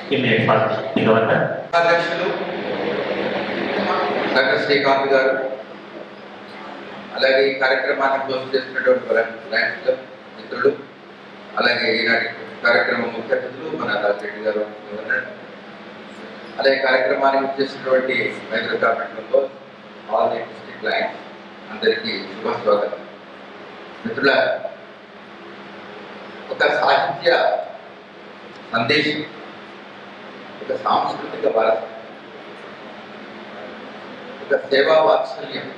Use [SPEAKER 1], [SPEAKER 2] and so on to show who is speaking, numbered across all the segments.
[SPEAKER 1] immediate past the governor.
[SPEAKER 2] అధ్యక్షులు doctor Srikanth garu అలాగే ఈ కార్యక్రమాన్ని హోస్ట్ చేసినటువంటి లయన్స్ క్లబ్ మిత్రులు అలాగే ఈనాటి కార్యక్రమం ముఖ్య అతిథులు మన రాజరెడ్డి గారు గవర్నర్ అలాగే కార్యక్రమానికి చేసినటువంటి మైత్రి కార్మికులతో ఆల్ ది డిస్ట్రిక్ట్ లైన్స్ అందరికీ శుభ స్వాగతం మిత్రుల ఒక సాహిత్య సందేశం ఒక సాంస్కృతిక వారసత్వం ఒక సేవా వాత్సల్యం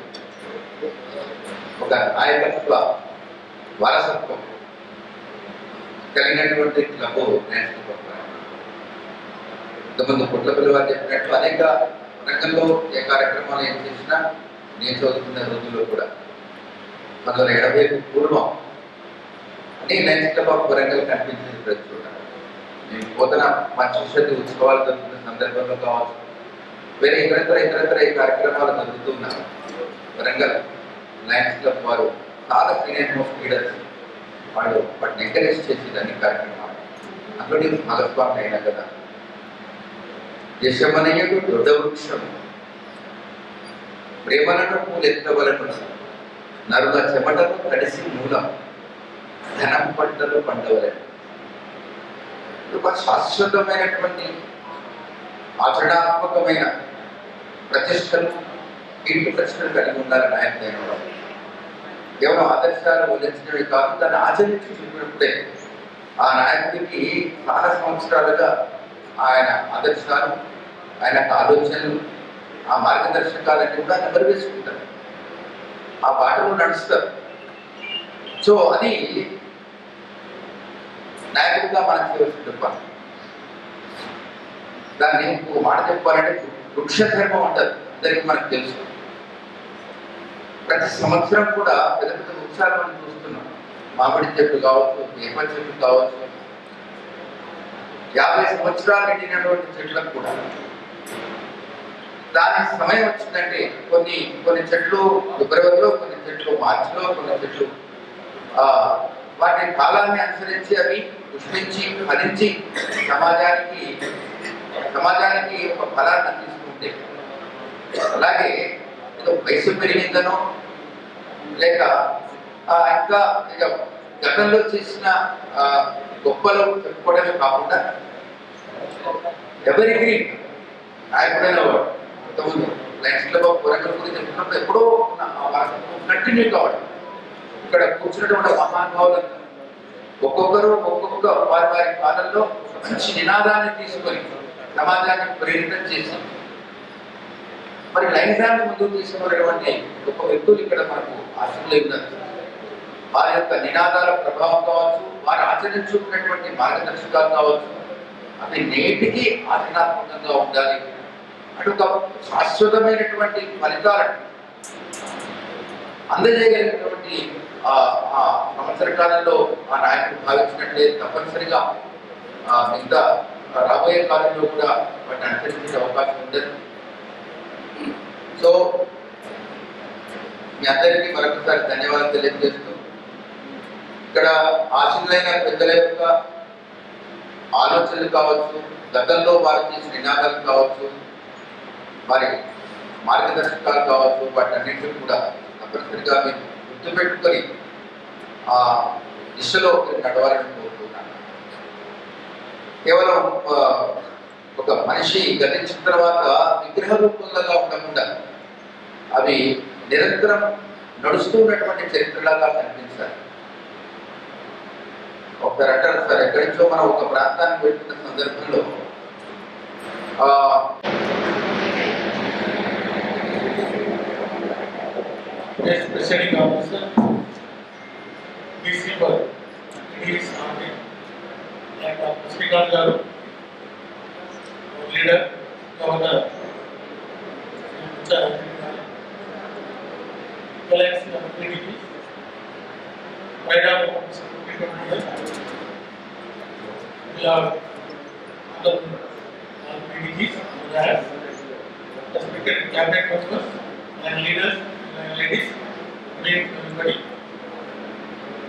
[SPEAKER 2] ఒక నాయకత్వ వారసత్వం కలిగినటువంటి క్లబ్ నేషనల్ క్లబ్ ఇంతకుముందు పుట్లపల్లి వారు చెప్పినట్లు అనేక రంగంలో ఏ కార్యక్రమాలు ఏం చేసినా నేను చదువుకున్న రోజుల్లో కూడా పంతొమ్మిది వందల ఎనభైకు పూర్వం అన్ని లయన్స్ క్లబ్ ఆఫ్ వరంగల్ కనిపించింది ప్రతి చోట మేము పోతన పంచశతి ఉత్సవాలు జరుగుతున్న సందర్భంలో కావచ్చు వేరే ఇతరత్ర ఇతరత్ర ఈ కార్యక్రమాలు జరుగుతున్నాయి వరంగల్ లయన్స్ క్లబ్ వారు చాలా సీనియర్ మోస్ట్ లీడర్స్ వాళ్ళు వాటిని ఎంకరేజ్ చేసి దాన్ని కార్యక్రమాలు అందులో నేను భాగస్వామి అయినా కదా యశమనయుడు దొడ్డ వృక్షం ప్రేమలను పూలెత్తవలను నరుల చెమటను తడిసి మూలం ధనం పంటలు పండవలను ఒక శాశ్వతమైనటువంటి ఆచరణాత్మకమైన ప్రతిష్టలు ఇంటి ప్రశ్నలు కలిగి ఉండాలి నాయకుడైన వాడు కేవలం ఆదర్శాలు వదిలించినవి కాదు దాన్ని ఆచరించి చూపినప్పుడే ఆ నాయకుడికి చాలా సంవత్సరాలుగా ఆయన ఆదర్శాలు ఆయన ఆలోచనలు ఆ మార్గదర్శకాలన్నీ కూడా నెమరు వేసుకుంటారు ఆ బాటలో నడుస్తారు సో అది నాయకుడిగా మనం చేయవలసిన పని దాన్ని ఇంకొక మాట చెప్పాలంటే వృక్ష ధర్మం అంటారు అందరికీ మనకు తెలుసు ప్రతి సంవత్సరం కూడా పెద్ద పెద్ద వృక్షాలు మనం చూస్తున్నాం మామిడి చెట్టు కావచ్చు వేప చెట్టు కావచ్చు యాభై సంవత్సరాలు నిండినటువంటి చెట్లకు కూడా దాని సమయం వచ్చిందంటే కొన్ని కొన్ని చెట్లు ఫిబ్రవరిలో కొన్ని చెట్లు మార్చిలో కొన్ని చెట్లు ఆ, వాటి కాలాన్ని అనుసరించి అవి పుష్పించి ఫలించి సమాజానికి సమాజానికి ఒక ఫలాన్ని తీసుకుంటే అలాగే ఏదో వయసు పెరిగిందనో లేక ఆ, ఇంకా ఇక గతంలో చేసిన ఆ, గొప్పలు చెప్పుకోవడమే కాకుండా ఎవరి గ్రీన్ నాయకుడైన వాడు ఇంతకుముందు లైన్స్ క్లబ్ ఆఫ్ వరంగల్ గురించి చెప్పినప్పుడు ఎప్పుడో కంటిన్యూ కావడం ఇక్కడ కూర్చున్నటువంటి మహానుభావులు ఒక్కొక్కరు ఒక్కొక్క వారి వారి కాలంలో మంచి నినాదాన్ని తీసుకొని సమాజాన్ని ప్రేరితం చేసి మరి లైంగాన్ని ముందుకు తీసుకున్నటువంటి గొప్ప వ్యక్తులు ఇక్కడ మనకు ఆశలే ఉన్నారు వారి యొక్క నినాదాల ప్రభావం కావచ్చు వారు ఆచరించుకున్నటువంటి మార్గదర్శకాలు కావచ్చు అవి నేటికి ఆచరణాత్మకంగా ఉండాలి అటు ఒక శాశ్వతమైనటువంటి ఫలితాలను అందజేయగలిగినటువంటి ఆ ఆ సంవత్సర కాలంలో ఆ నాయకుడు భావించినట్లే తప్పనిసరిగా ఆ మిగతా రాబోయే కాలంలో కూడా వాటిని అనుసరించే అవకాశం ఉండదు సో మీ అందరికీ మరొకసారి ధన్యవాదాలు తెలియజేస్తూ ఇక్కడ ఆశీనులైన పెద్దల యొక్క ఆలోచనలు కావచ్చు గతంలో వారు చేసిన నినాదాలు కావచ్చు వారి మార్గదర్శకాలు కావచ్చు వాటన్నింటినీ కూడా తప్పనిసరిగా మీరు గుర్తుపెట్టుకొని ఆ దిశలో మీరు నడవాలని కోరుతున్నాను కేవలం ఆ, ఒక మనిషి గతించిన తర్వాత విగ్రహ రూపంలాగా ఉండకుండా అవి నిరంతరం నడుస్తూ ఉన్నటువంటి చరిత్రలాగా కనిపించాలి ఒకసారి అంటారు సార్ ఎక్కడి నుంచో మనం ఒక ప్రాంతానికి వెళ్తున్న సందర్భంలో ఆ,
[SPEAKER 3] Yes, presiding officer, DC for East Army, and uh, Speaker Garu, our leader, Governor, Galaxy of PDP, right now, we have other uh, PDPs, we have the Speaker and Cabinet members and leaders and ladies, meet everybody.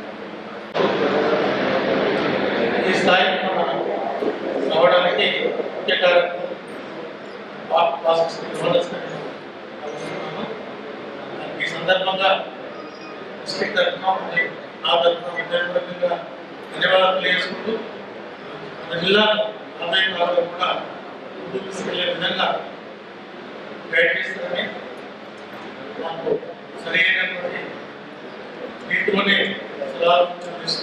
[SPEAKER 3] ఈ స్థాయి మనం రావడానికి సందర్భంగా district తరఫున మరియు నా తరఫున విద్యార్థులుగా ధన్యవాదాలు తెలియజేసుకుంటూ మన జిల్లా రాబోయే కాలంలో కూడా ముందుకు తీసుకెళ్లే విధంగా గైడ్ చేస్తారని మాకు సరైనటువంటి రీతిలోనే సలహాలు ఇస్తూ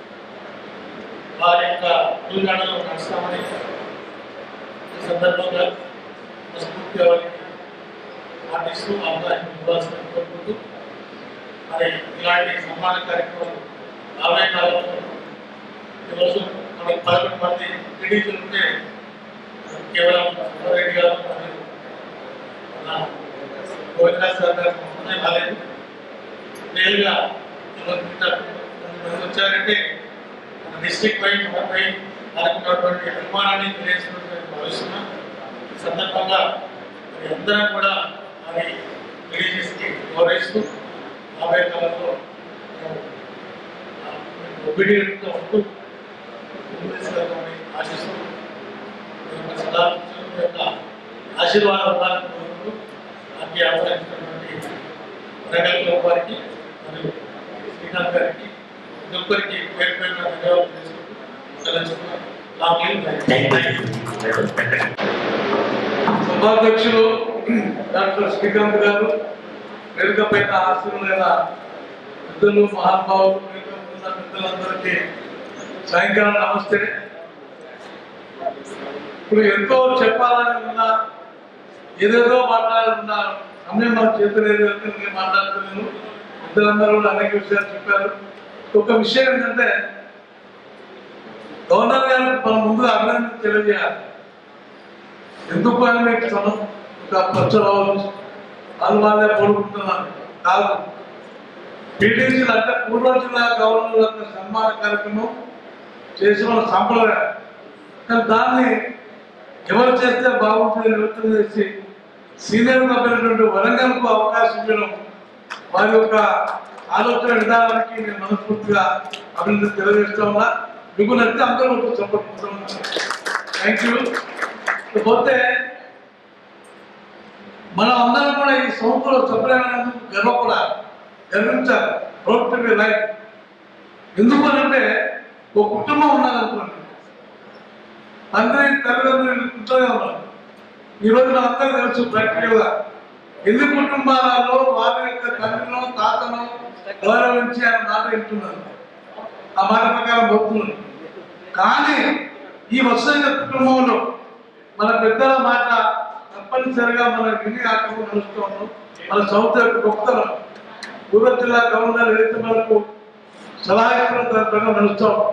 [SPEAKER 3] వారి యొక్క అడుగుజాడలో నడుస్తామని ఈ సందర్భంగా స్ఫూర్తిగా వారికి పాటిస్తూ అవకాశం ఇవ్వాల్సిన కోరుకుంటూ మరి ఇలాంటి సన్మాన కార్యక్రమం రాబోయే కాలంలో ఈరోజు మనకు పదకొండు మంది పీడితులు ఉంటే కేవలం సుబ్బారెడ్డి గారు మరియు మన గోవిందరాజ్ సార్ గారు మాత్రమే రాలేదు నేరుగా ఎవరు కొంతమంది వచ్చారంటే మన డిస్ట్రిక్ట్ పై మనపై అనుకున్నటువంటి అభిమానాన్ని తెలియజేసినట్టు భావిస్తున్నాం ఈ సందర్భంగా మరి అందరం కూడా మరి రిలీజియస్కి గౌరవిస్తూ రాబోయే కాలంలో ఒబీడియంట్గా ఉంటూ ముందుకు తీసుకెళ్తామని ఆశిస్తూ మీ యొక్క సలహా సూచనల యొక్క ఆశీర్వాదం ఉండాలని కోరుకుంటూ నాకు అవసరమైనటువంటి వరంగల్ వారికి మరియు శ్రీకాంత్ గారికి ఒక్కొక్కరికి పేరు పేరు ధన్యవాదాలు చేసుకుంటూ సెలవుస్తున్నాను. లాంగ్ లీవ్
[SPEAKER 1] సభాధ్యక్షులు డాక్టర్ శ్రీకాంత్ గారు వేదిక పైన ఆశీనులైన పెద్దలు మహానుభావులు వేదిక మీద ఉన్న పెద్దలందరికీ సాయంకాలం నమస్తే ఇప్పుడు ఎంతో చెప్పాలని ఉన్నా ఏదేదో మాట్లాడాలన్న సమయం మన చేతులు ఏదైతే నేను మాట్లాడుతున్నాను పెద్దలందరూ కూడా అనేక విషయాలు చెప్పారు ఒక విషయం ఏంటంటే గవర్నర్ గారికి మనం ముందు అభినందన తెలియజేయాలి ఎందుకు అని మీకు సమం ఒక ఖర్చు రావచ్చు వాళ్ళు వాళ్ళే కోరుకుంటున్నాను కాదు పీటీసీలు అంటే పూర్వ జిల్లా గవర్నర్ యొక్క సన్మాన కార్యక్రమం చేసిన సాంప్రదాయం కానీ దాన్ని ఎవరు చేస్తే బాగుంటుంది యోచన చేసి సీనియర్ అయినటువంటి వరంగల్కు అవకాశం ఇవ్వడం వారి యొక్క ఆలోచన విధానానికి నేను మనస్ఫూర్తిగా అభినందన తెలియజేస్తా ఉన్నా మీకు నచ్చితే అందరూ సపోర్ట్ థ్యాంక్ యూ పోతే మనం అందరం కూడా ఈ సంవత్సరం సభ్యులైనందుకు గర్వపడాలి గర్వించాలి రోడ్ టు బి లైఫ్ ఎందుకు అంటే ఒక కుటుంబం ఉన్నదనుకోండి అందరి తల్లిదండ్రులు ఇంట్లోనే ఉన్నారు ఈ రోజు మనందరూ తెలుసు ప్రాక్టికల్గా ఎన్ని కుటుంబాలలో వారి యొక్క తండ్రినో తాతనో గౌరవించి ఆయన మాట వింటున్నారు ఆ మాట ప్రకారం పోతున్నారు కానీ ఈ వసైన కుటుంబంలో మన పెద్దల మాట తప్పనిసరిగా మన విని ఆటలు నడుస్తూ ఉన్నాం మన సంస్థ యొక్క గొప్పతనం పూర్వ జిల్లా గవర్నర్ ఏదైతే మనకు సలహా ఇస్తున్న దాని ప్రకారం నడుస్తూ ఉన్నాం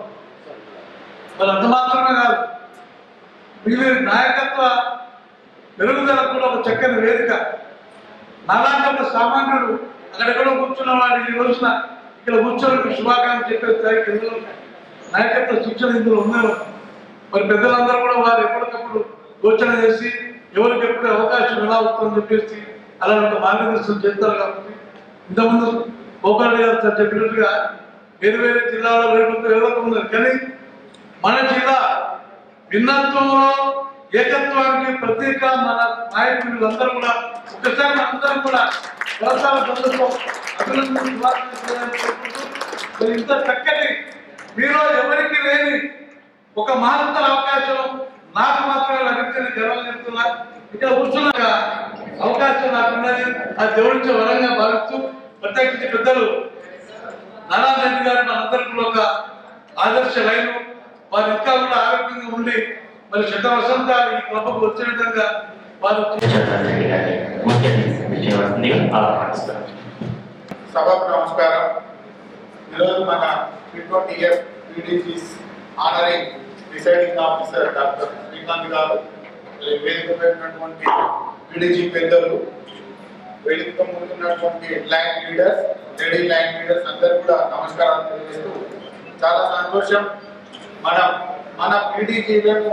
[SPEAKER 1] మరి అంత మాత్రమే కాదు వీరి నాయకత్వ పెరుగుదల కూడా ఒక చక్కని వేదిక నాలాంటి ఒక సామాన్యుడు అక్కడెక్కడో కూర్చున్న వాడు ఈ రోజున ఇక్కడ కూర్చొని శుభాకాంక్షలు చెప్పే స్థాయికి ఎందులో నాయకత్వ శిక్షణ ఇందులో ఉన్నారు మరి పెద్దలందరూ కూడా వారు ఎప్పటికప్పుడు యోచన చేసి ఎవరికి ఎప్పుడు అవకాశం ఎలా వస్తుందని చెప్పేసి అలా ఒక మార్గదర్శనం చేస్తారు కాబట్టి ఇంతకుముందు గోపాల్ గారు సార్ చెప్పినట్టుగా వేరు వేరే జిల్లాలో వేరు ఏదో ఒక ఉన్నది కానీ మన జిల్లా భిన్నత్వంలో ఏకత్వానికి ప్రత్యేక మన నాయకులందరూ కూడా ఒకసారి అందరం కూడా వ్యవసాయ బంధుత్వం అభినందన శుభాకాంక్షలు తెలియజేసుకుంటూ, మరి ఇంత చక్కటి మీలో ఎవరికి లేని ఒక మహత్తర అవకాశం నాకు మాత్రమే లభించని గర్వం చెప్తున్నా ఇక్కడ కూర్చున్న అవకాశం నాకున్నది ఆ దేవుడిచ్చే వరంగా భావిస్తూ ప్రత్యేకించి పెద్దలు నారాయణ రెడ్డి గారు మనందరికీ కూడా ఒక ఆదర్శ లైన్ వారు ఇంకా కూడా ఆరోగ్యంగా ఉండి మరి శత వసంతాలు ఈ క్లబ్కు వచ్చే విధంగా వారు
[SPEAKER 4] చంద్రశేఖర్ గారి ముఖ్య విజయవంతంగా ఆహ్వానిస్తారు
[SPEAKER 5] సభకు నమస్కారం ఈరోజు మన twenty year PDCs honouring deciding officer doctor Srikanth garu మరి వేదిక పెట్టినటువంటి పీడీజీ పెద్దలు వేదిక ముందున్నటువంటి lion leaders lady lion leaders అందరూ కూడా నమస్కారాలు తెలియజేస్తూ చాలా సంతోషం మన మన పీడీజీలను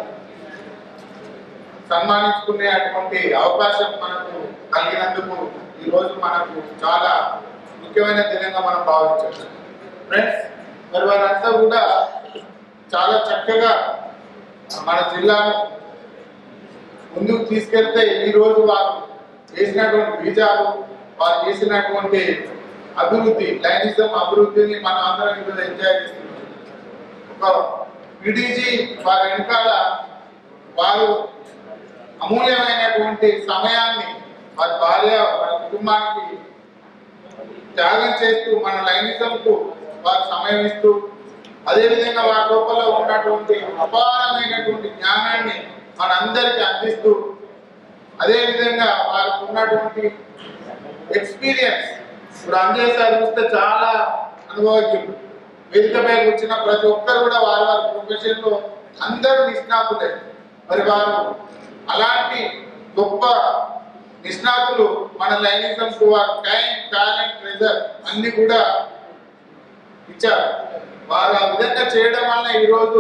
[SPEAKER 5] సన్మానించుకునే అటువంటి అవకాశం మనకు కలిగినందుకు ఈ రోజు మనకు చాలా ముఖ్యమైన దినంగా మనం భావించవచ్చు ఫ్రెండ్స్ మరి వారంతా కూడా చాలా చక్కగా మన జిల్లాను ముందుకు తీసుకెళ్తే ఈ రోజు వారు వేసినటువంటి బీజాలు వారు చేసినటువంటి అభివృద్ధి లైనిజం అభివృద్ధిని మనం అందరం ఈరోజు ఎంజాయ్ చేస్తున్నాం ఒక విడిజీ వారి వెనకాల వారు అమూల్యమైనటువంటి సమయాన్ని వారి భార్య వారి కుటుంబానికి త్యాగం చేస్తూ మన లైంగికంకు వారు సమయం ఇస్తూ అదేవిధంగా వారి లోపల ఉన్నటువంటి అపారమైనటువంటి జ్ఞానాన్ని మనందరికీ అందిస్తూ అదేవిధంగా వారికి ఉన్నటువంటి ఎక్స్పీరియన్స్ ఇప్పుడు అంజయ్ సార్ చూస్తే చాలా అనుభవజ్ఞులు వేదిక మీద వచ్చిన ప్రతి ఒక్కరు కూడా వారి వారి ప్రొఫెషన్ లో అందరూ నిష్ణాతులే మరి వారు అలాంటి గొప్ప నిష్ణాతులు మన లైంగికం వారి టైం టాలెంట్ ప్రెజర్ అన్ని కూడా ఇచ్చారు వారు ఆ విధంగా చేయడం వల్ల ఈరోజు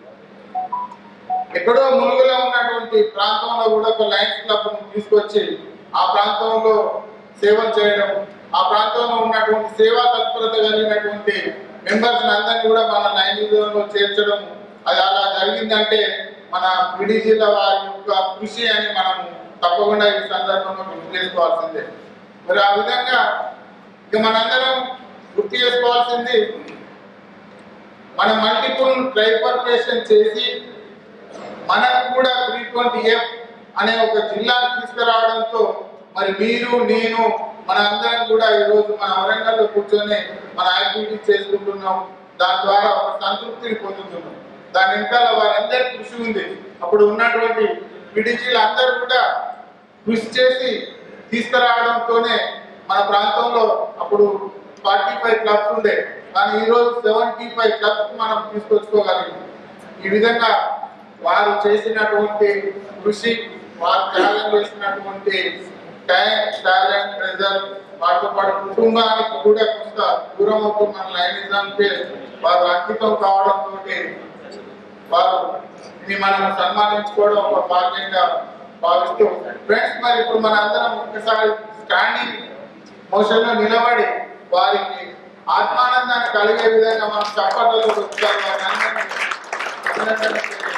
[SPEAKER 5] ఎక్కడో ములుగులో ఉన్నటువంటి ప్రాంతంలో కూడా ఒక లయన్స్ క్లబ్ తీసుకొచ్చి ఆ ప్రాంతంలో సేవలు చేయడం ఆ ప్రాంతంలో ఉన్నటువంటి సేవా తత్పరత కలిగినటువంటి మెంబర్స్ అందరినీ కూడా మన లైంగికంలో చేర్చడం అది అలా జరిగిందంటే మన విడిజిల వారి యొక్క కృషి అని మనం తప్పకుండా ఈ సందర్భంలో గుర్తు చేసుకోవాల్సిందే మరి ఆ విధంగా ఇక మనందరం గుర్తు చేసుకోవాల్సింది మనం మల్టిపుల్ ట్రైపర్ఫేషన్ చేసి మనకు కూడా త్రీ ట్వంటీ ఎఫ్ అనే ఒక జిల్లాను తీసుకురావడంతో మరి మీరు నేను మన అందరం కూడా ఈరోజు మన వరంగల్లో కూర్చొని మన యాక్టివిటీస్ చేసుకుంటున్నాం దాని ద్వారా ఒక సంతృప్తిని పొందుతున్నాం దాని వెనకాల వారందరి కృషి ఉంది అప్పుడు ఉన్నటువంటి విడిజీలు అందరూ కూడా కృషి చేసి తీసుకురావడంతోనే మన ప్రాంతంలో అప్పుడు ఫార్టీ ఫైవ్ క్లబ్స్ ఉండే కానీ ఈరోజు సెవెంటీ ఫైవ్ క్లబ్స్ మనం తీసుకొచ్చుకోగలిగాం ఈ విధంగా వారు చేసినటువంటి కృషి వారు త్యాగం చేసినటువంటి టైం టాలెంట్ రిజల్ట్ వాటితో పాటు కుటుంబానికి కూడా కొంత దూరం అవుతున్న మన లైనిజానికి వారు అంకితం కావడంతో వారు ఇది మనం సన్మానించుకోవడం ఒక భాగ్యంగా భావిస్తూ ఫ్రెండ్స్ మరి ఇప్పుడు మన అందరం ఒకసారి స్టాండింగ్ మోషన్ లో నిలబడి వారికి ఆత్మానందాన్ని కలిగే విధంగా మనం చప్పట్లలో వచ్చారు వారిని అందరినీ అభినందనలు తెలియజేస్తున్నాం.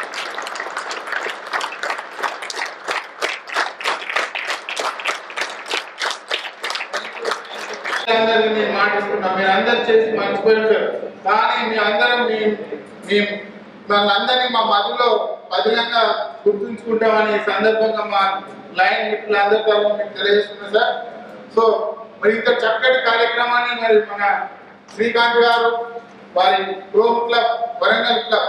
[SPEAKER 5] అందరినీ నేను మాటిస్తున్నా మీరు అందరు చేసి మర్చిపోయి ఉంటారు కానీ మీ అందరం మీ మీ మనందరినీ మా మధ్యలో పదిలంగా గుర్తుంచుకుంటామని ఈ సందర్భంగా మా లైన్ మిత్రులందరి తరఫున మీకు తెలియజేస్తున్నా సార్ సో మరి ఇంత చక్కటి కార్యక్రమాన్ని మరి మన శ్రీకాంత్ గారు వారి క్రోమ్ క్లబ్ వరంగల్ క్లబ్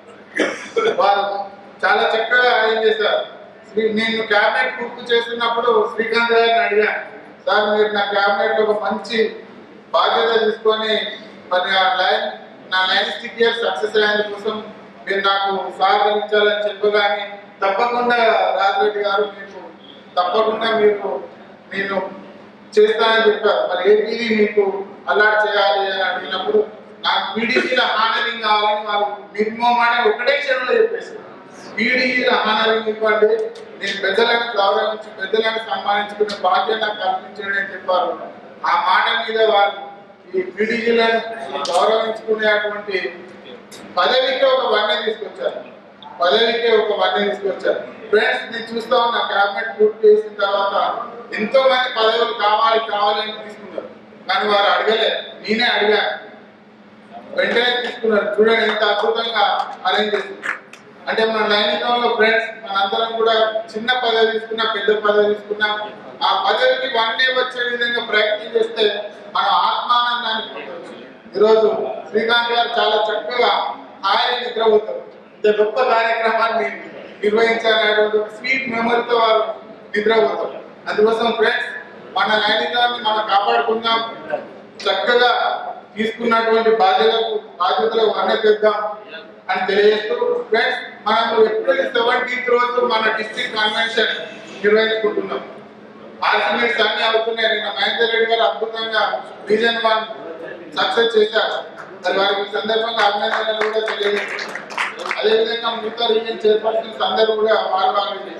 [SPEAKER 5] వారు చాలా చక్కగా అరేంజ్ చేశారు శ్రీ నేను క్యాబినెట్ పూర్తి చేస్తున్నప్పుడు శ్రీకాంత్ గారిని అడిగాను సార్ మీరు నా క్యాబినెట్ ఒక మంచి బాధ్యత తీసుకొని మరి ఆ లైన్ నా లైన్ స్టిక్ ఇయర్ సక్సెస్ అయ్యేందుకోసం మీరు నాకు సహకరించాలని చెప్పగానే తప్పకుండా రాజరెడ్డి గారు మీకు తప్పకుండా మీకు నేను చేస్తానని చెప్పారు మరి ఏపీది మీకు అలర్ట్ చేయాలి అని అడిగినప్పుడు నాకు పీడీజీల హానరింగ్ కావాలని వారు నిర్మోమానే ఒకటే క్షణంలో చెప్పేసారు పీడీజీల హానరింగ్ ఇవ్వండి నేను పెద్దలను గౌరవించి పెద్దలను సన్మానించుకునే బాధ్యత నాకు కల్పించండి అని చెప్పారు ఆ మాట మీద వారు ఈ పీడీజీలను గౌరవించుకునేటువంటి పదవికి ఒక వన్య తీసుకొచ్చారు పదవికి ఒక వన్య తీసుకొచ్చారు ఫ్రెండ్స్ నేను చూస్తా ఉన్నా క్యాబినెట్ పూర్తి చేసిన తర్వాత ఎంతో మంది పదవులు కావాలి కావాలి అని తీసుకున్నారు కానీ వారు అడగలే నేనే అడిగాను వెంటనే తీసుకున్నారు చూడండి ఎంత అద్భుతంగా అరేంజ్ చేసింది అంటే మన లైనికంలో ఫ్రెండ్స్ మనందరం కూడా చిన్న పదవి తీసుకున్నా పెద్ద పదవి తీసుకున్నా ఆ పదవికి వన్ డే వచ్చే విధంగా ప్రయత్నం చేస్తే మనం ఆత్మానందాన్ని పొందవచ్చు ఈరోజు శ్రీకాంత్ గారు చాలా చక్కగా హాయిగా నిద్రపోతారు ఇంత గొప్ప కార్యక్రమాన్ని నిర్వహించాలనేటువంటి స్వీట్ మెమరీతో వారు నిద్రపోతారు అందుకోసం ఫ్రెండ్స్ మన లైనికాన్ని మనం కాపాడుకుందాం చక్కగా తీసుకున్నటువంటి బాధ్యతలకు బాధ్యతలకు వన్నెద్దాం అని తెలియజేస్తూ ఫ్రెండ్స్ మనం ఏప్రిల్ సెవెంటీన్త్ రోజు మన డిస్ట్రిక్ట్ కన్వెన్షన్ నిర్వహించుకుంటున్నాం ఆర్గ్యుమెంట్స్ అన్ని అవుతున్నాయి నిన్న మహేందర్ రెడ్డి గారు అద్భుతంగా రీజన్ వన్ సక్సెస్ చేశారు మరి వారికి ఈ సందర్భంగా అభినందనలు కూడా తెలియజేస్తున్నాం అదేవిధంగా మిగతా రీజన్ చైర్పర్సన్స్ అందరూ కూడా వారి వారి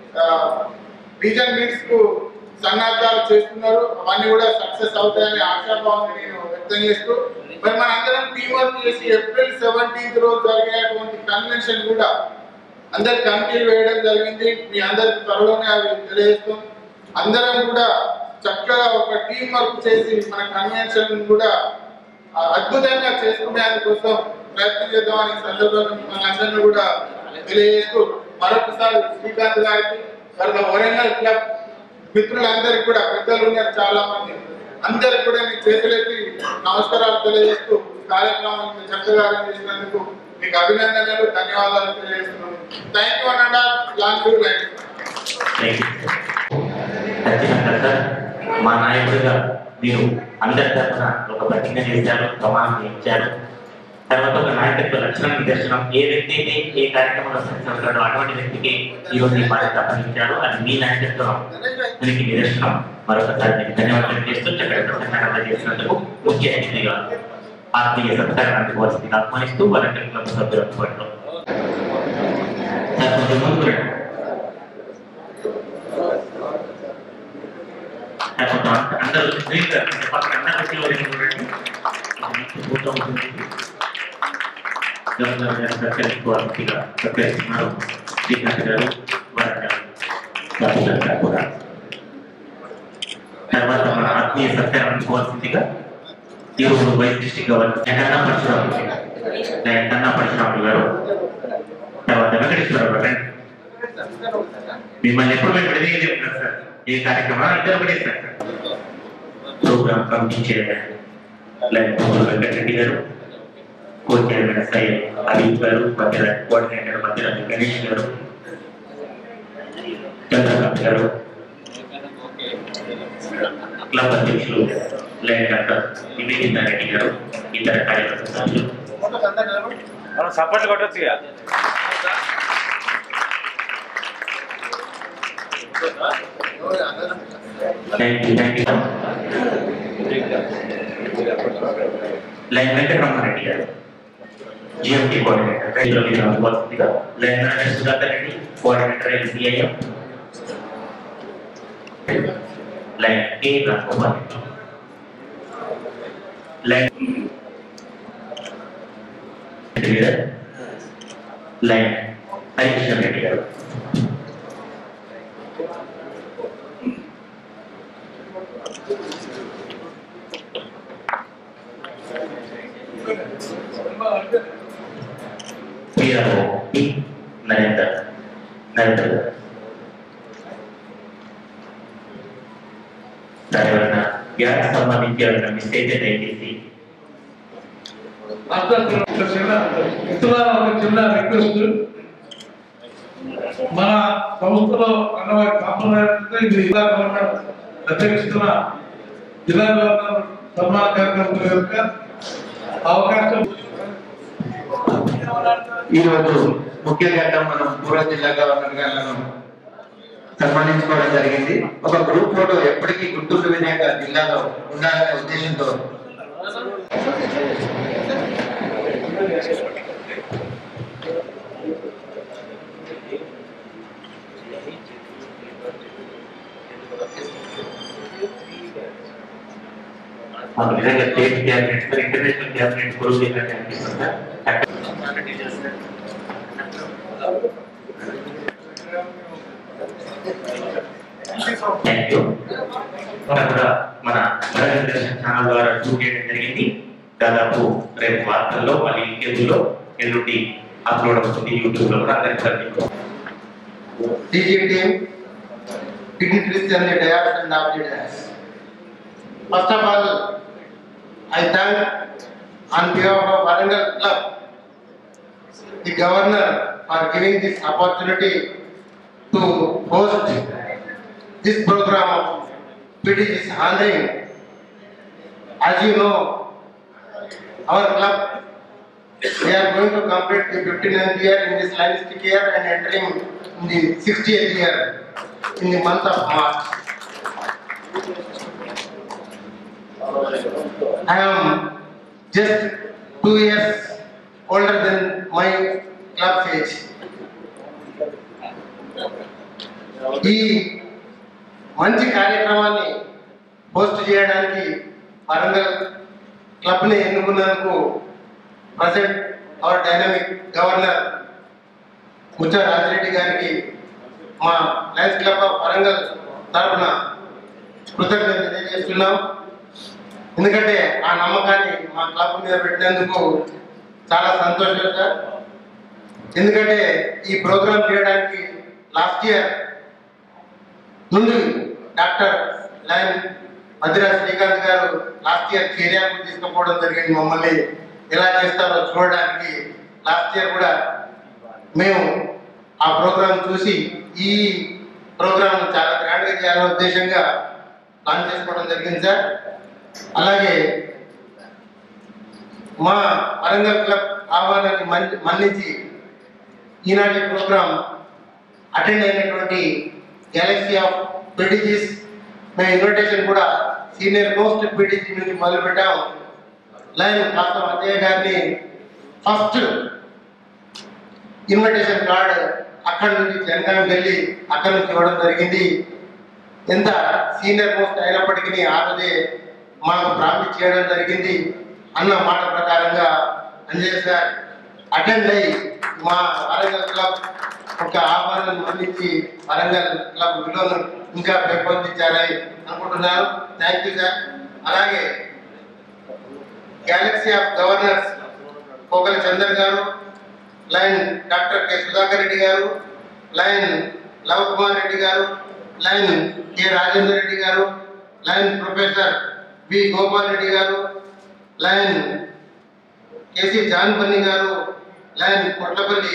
[SPEAKER 5] రీజన్ మీట్స్ కు సన్నాహాలు చేస్తున్నారు అవన్నీ కూడా సక్సెస్ అవుతాయని ఆశాభావాన్ని నేను వ్యక్తం చేస్తూ మరి మన అందరం టీం వర్క్ చేసి ఏప్రిల్ సెవెంటీన్త్ రోజు జరిగేటువంటి కన్వెన్షన్ కూడా అందరి కమిటీలు వేయడం జరిగింది మీ అందరికి త్వరలోనే అవి తెలియజేస్తాం అందరం కూడా చక్కగా ఒక టీం వర్క్ చేసి మన కన్వెన్షన్ కూడా ఆ, అద్భుతంగా చేసుకునే దానికోసం ప్రయత్నం చేద్దామని ఈ సందర్భంగా మిమ్మల్ని అందరినీ కూడా తెలియజేస్తూ మరొకసారి శ్రీకాంత్ గారికి తర్వాత వరంగల్ క్లబ్ మిత్రులందరికీ కూడా పెద్దలు ఉన్నారు చాలా మంది అందరికి కూడా మీ చేతులెత్తి నమస్కారాలు తెలియజేస్తూ ఈ కార్యక్రమం ఇంత చక్కగా చేసినందుకు మీకు అభినందనలు ధన్యవాదాలు తెలియజేస్తున్నాను థ్యాంక్ యూ అన్న లాంగ్ లైఫ్
[SPEAKER 4] ఖచ్చితంగా సార్ మా నాయకుడిగా మీరు అందరి తరఫున ఒక ప్రతిజ్ఞ చేశారు ప్రమాణం చేయించారు తర్వాత ఒక నాయకత్వ లక్షణం నిదర్శనం ఏ వ్యక్తి అయితే ఏ కార్యక్రమంలో సంచరిస్తాడో అటువంటి వ్యక్తికి ఈ రోజు ఈ బాధ్యత అప్పగించారు అది మీ నాయకత్వం దీనికి నిదర్శనం మరొకసారి మీకు ధన్యవాదాలు చేస్తూ చక్కటి ప్రసంగాలు చేసినందుకు ముఖ్య అతిథిగా ఆత్మీయ సత్కారం అందుకోవాల్సిందిగా ఆహ్వానిస్తూ వరంగల్ క్లబ్ సభ్యుల అందుబాటులో సార్ కొంచెం ముందు రండి. అందరూ స్క్రీన్ పక్కన అందరూ చూడండి ఫోటో ఉంటుంది గవర్నర్ గారు సత్కరించుకోవాల్సిందిగా సత్కరిస్తున్నారు శ్రీకాంత్ గారు వరంగల్ సభ్యులంతా కూడా తర్వాత మన ఆత్మీయ సత్కారం అందుకోవాల్సిందిగా ఈరోజు వైస్ డిస్టిక్ గవర్నర్ కన్నా పరశురాము కన్నా పరశురాములు గారు తర్వాత వెంకటేశ్వరరావు గారు రండి. మిమ్మల్ని ఎప్పుడు మేము విడదీయ చెప్తున్నారు సార్ ఏ కార్యక్రమం ఇద్దరు ఒకటే sir programme committee chairman lion Venkata Reddy garu co chairman సై అలీఫ్ గారు మధ్య కోఆర్డినేటర్ మధ్యరాజు గణేష్ గారు చంద్రకాంత్ గారు క్లబ్ అధ్యక్షులు లైన్ డాక్టర్ నివేదిత రెడ్డి గారు ఇతర కార్యకర్త సభ్యులు
[SPEAKER 6] మనం సపోర్ట్ కొట్టచ్చు ఇక
[SPEAKER 4] thank you thank you lion Venkataramana Reddy garu GMT coordinator రైతుల మీద అందుకోవాల్సిందిగా lion manager Sudhakar Reddy coordinator LCIM lion K Ramakumar lion leader lion Harikrishna Reddy garu PRO P Narender Narender గారు దాని వలన గ్యాస్ సంబంధించి ఎవరైనా మిస్టేక్ దయచేసి
[SPEAKER 1] మాట్లాడుతున్న ఒక చిన్న మిత్రులారా ఒక చిన్న రిక్వెస్ట్ మన సంస్థలో అన్నవారి కాంప్రమైజ్ ఇది జిల్లా గవర్నర్ అధ్యక్షిస్తున్న జిల్లా గవర్నర్ సన్మాన కార్యక్రమం యొక్క అవకాశం
[SPEAKER 7] ఈ రోజు ముఖ్యంగా మనం పూర్వ జిల్లా గవర్నర్ గారు సన్మానించుకోవడం జరిగింది ఒక గ్రూప్ ఫోటో ఎప్పటికీ గుర్తుండి వినాయక జిల్లాలో ఉండాలనే ఉద్దేశంతో
[SPEAKER 4] మాకు నిజంగా state cabinet sir international cabinet గురువు చేసినట్టు అనిపిస్తుంది సార్ థ్యాంక్ యూ కూడా మన వరంగల్ దర్శన్ ఛానల్ ద్వారా షూట్ చేయడం జరిగింది దాదాపు రేపు వార్తల్లో మళ్ళీ ఇంకెందులో ఎల్లుండి అప్లోడ్ అవుతుంది యూట్యూబ్ లో కూడా అందరికీ అందించాం
[SPEAKER 7] DG team dignitaries and the dais and of the dais. First of all, I thank on behalf of Warangal Club, the governor for giving this opportunity to host this program of PDG's honoring. As you know, our club, we are going to complete the 59th year in this linguistic year and entering in the 60th year in the month of March. I am just two years older than my club's age. ఈ మంచి కార్యక్రమాన్ని host చేయడానికి వరంగల్ క్లబ్ని ఎన్నుకున్నందుకు present our dynamic governor Mucha Raji Reddy గారికి మా lions club of Warangal తరఫున కృతజ్ఞత తెలియజేస్తున్నాం ఎందుకంటే ఆ నమ్మకాన్ని మా క్లబ్ మీద పెట్టినందుకు చాలా సంతోషం సార్ ఎందుకంటే ఈ ప్రోగ్రామ్ చేయడానికి లాస్ట్ ఇయర్ నుండి doctor lion Madras Srikanth garu last year చర్యకు తీసుకుపోవడం జరిగింది మమ్మల్ని ఎలా చేస్తారో చూడడానికి లాస్ట్ ఇయర్ కూడా మేము ఆ ప్రోగ్రామ్ చూసి ఈ ప్రోగ్రామ్ చాలా గ్రాండ్గా చేయాలనే ఉద్దేశంగా ప్లాన్ చేసుకోవడం జరిగింది సార్ అలాగే మా వరంగల్ క్లబ్ ఆహ్వానాన్ని మన్ని- మన్నించి ఈనాటి ప్రోగ్రామ్ అటెండ్ అయినటువంటి గ్యాలక్సీ ఆఫ్ పీడీజీస్ మేము ఇన్విటేషన్ కూడా సీనియర్ మోస్ట్ పీడీజీ నుంచి మొదలు పెట్టాం లైన్ కాస్త అజయ్ గారిని ఫస్ట్ ఇన్విటేషన్ కార్డ్ అక్కడి నుంచి జనగాం వెళ్ళి అక్కడి నుంచి ఇవ్వడం జరిగింది ఎంత సీనియర్ మోస్ట్ అయినప్పటికీ ఆ రోజే మాకు ప్రామిస్ చేయడం జరిగింది అన్న మాట ప్రకారంగా అంజయ్ సార్ అటెండ్ అయ్యి మా వరంగల్ క్లబ్ ఒక ఆహ్వానం మన్నించి వరంగల్ క్లబ్ విలువను ఇంకా పెంపొందించాలని అనుకుంటున్నాను థ్యాంక్ యూ సార్ అలాగే galaxy of governors Kokala Chander garu lion doctor K Sudhakar Reddy garu lion love Kumar Reddy garu line K Rajender Reddy garu lion professor V Gopal Reddy garu lion KC Janpalli garu lion Kotlapalli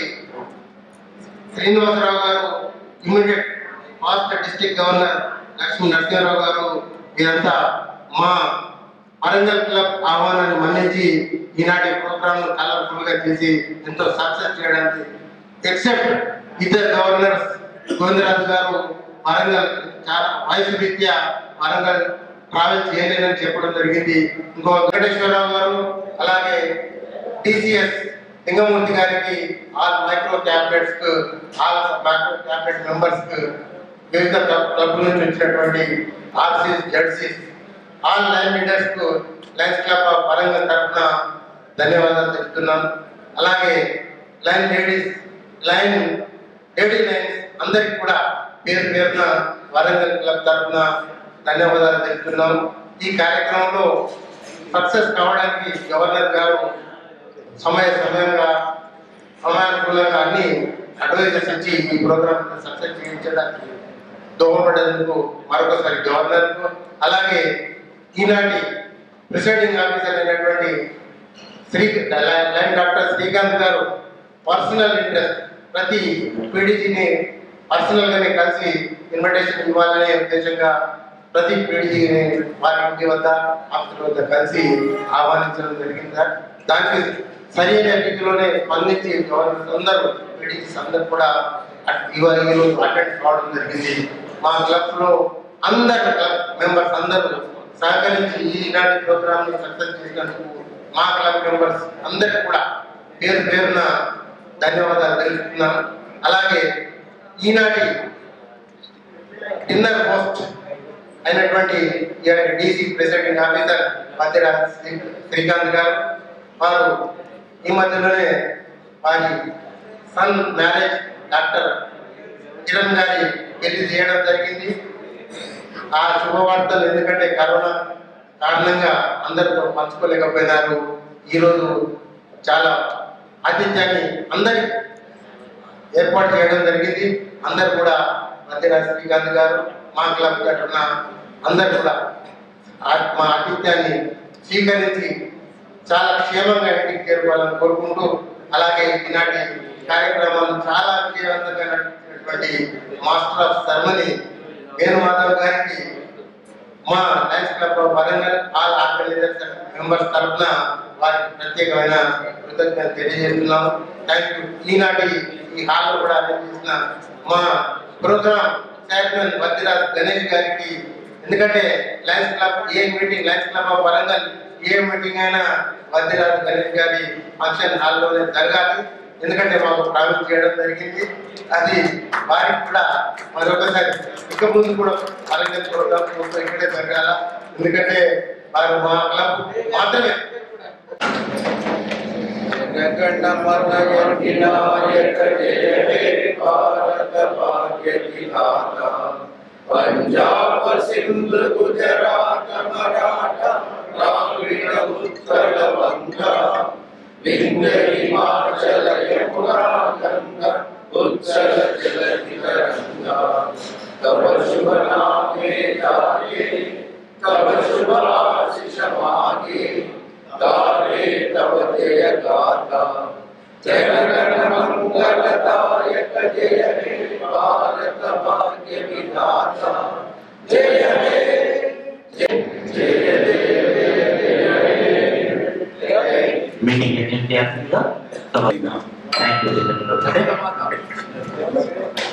[SPEAKER 7] Srinivasa Rao garu immediate past district governor Lakshmi Narasimha Rao garu వీరంతా మా వరంగల్ క్లబ్ ఆహ్వానాన్ని మన్నించి ఈనాటి ప్రోగ్రామ్ ను కలర్ఫుల్ గా చేసి ఎంతో సక్సెస్ చేయడానికి ఎక్సెప్ట్ ఇద్దరు గవర్నర్స్ గోవిందరాజు గారు వరంగల్ చాలా వయసు రీత్యా వరంగల్ ట్రావెల్ చేయలేదని చెప్పడం జరిగింది ఇంకో వెంకటేశ్వరరావు గారు అలాగే టీసీఎస్ లింగమూర్తి గారికి ఆల్ మైక్రో క్యాబినెట్స్ కు ఆల్ మైక్రో క్యాబినెట్ మెంబర్స్ కు వివిధ క్లబ్ క్లబ్ నుంచి వచ్చినటువంటి RCs ZCs all lion leaders కు లైన్స్ క్లబ్ ఆఫ్ వరంగల్ తరఫున ధన్యవాదాలు తెలుపుతున్నాను అలాగే lion ladies lion lady lions అందరికి కూడా పేరు పేరున వరంగల్ క్లబ్ తరఫున ధన్యవాదాలు తెలుపుతున్నాను ఈ కార్యక్రమంలో సక్సెస్ కావడానికి గవర్నర్ గారు సమయ సమయంగా సమయానుకూలంగా అన్ని అడ్వైజర్స్ ఇచ్చి ఈ ప్రోగ్రామ్ సక్సెస్ చేయించడానికి దోహదపడేందుకు మరొకసారి గవర్నర్ అలాగే ఈనాటి ప్రిసైడింగ్ ఆఫీసర్ అయినటువంటి శ్రీ లైన్ డాక్టర్ శ్రీకాంత్ గారు పర్సనల్ ఇంట్రెస్ట్ ప్రతి పీడీజీని పర్సనల్ గానే కలిసి ఇన్విటేషన్ ఇవ్వాలనే ఉద్దేశంగా ప్రతి పీడీజీని వారి ఇంటి వద్ద ఆఫీసుల వద్ద కలిసి ఆహ్వానించడం జరిగింది సార్ దానికి సరైన రీతిలోనే స్పందించి గవర్నమెంట్ అందరూ పీడీజీస్ అందరూ కూడా అట్- ఇవాళ ఈ రోజు అటెండ్ కావడం జరిగింది మా క్లబ్ లో అందరు క్లబ్ మెంబర్స్ అందరూ సహకరించి ఈనాటి ప్రోగ్రామ్ ని సక్సెస్ చేసినందుకు మా క్లబ్ మెంబర్స్ అందరికి కూడా పేరు పేరున ధన్యవాదాలు తెలుపుతున్నాను అలాగే ఈనాటి డిన్నర్ పోస్ట్ అయినటువంటి DC president officer Madhyaraj Sri- Srikanth garu వారు ఈ మధ్యలోనే వారి సన్ మ్యారేజ్ డాక్టర్ కిరణ్ గారి పెళ్లి చేయడం జరిగింది ఆ శుభవార్తలు ఎందుకంటే కరోనా కారణంగా అందరితో పంచుకోలేకపోయినారు ఈరోజు చాలా ఆతిథ్యాన్ని అందరి ఏర్పాటు చేయడం జరిగింది అందరు కూడా మధ్యరాజ్ శ్రీకాంత్ గారు మా క్లబ్ తరఫున అందరు కూడా ఆ- మా ఆతిథ్యాన్ని స్వీకరించి చాలా క్షేమంగా ఇంటికి చేరుకోవాలని కోరుకుంటూ అలాగే ఈనాటి కార్యక్రమాలు చాలా విజయవంతంగా నడిపినటువంటి master of ceremony Venu Madhav garu మా lions club of Warangal all organisers members తరఫున వారికి ప్రత్యేకమైన కృతజ్ఞత తెలియజేస్తున్నాం థ్యాంక్ యూ ఈనాటి ఈ హాల్ కూడా అరేంజ్ చేసిన మా ప్రోగ్రామ్ చైర్మన్ వద్దిరాజ్ గణేష్ గారికి ఎందుకంటే లయన్స్ క్లబ్ ఏ meeting lions club of Warangal ఏ మీటింగ్ అయినా వద్దిరాజ్ గణేష్ గారి ఫంక్షన్ హాల్లోనే జరగాలి ఎందుకంటే మాకు ప్రామిస్ చేయడం జరిగింది అది వారికి కూడా మరొకసారి ఇక ముందు కూడా వరంగల్ ప్రోగ్రామ్ కోసం ఇక్కడే జరగాల ఎందుకంటే వారు మా క్లబ్ మాత్రమే
[SPEAKER 2] జగన్మనయతినాయక జయ హే భారత భాగ్య విధాత
[SPEAKER 8] పంజాబ సింధు గుజరాత మరాఠ ద్రావిడ ఉత్తర వంగ వింధ్య హిమాచల యమునా గంగ ఉచ్చల జలధి తరంగా తవ శుభ నామే జాగే తవ శుభ ఆశిష మాగే గారే తవ జయ గాథా జనగణ మంగళదాయక జయ హే భారత భాగ్య విధాత జయ హే జయ
[SPEAKER 4] మీటింగ్ ఎన్ని చేయాల్సిందిగా థ్యాంక్ యూ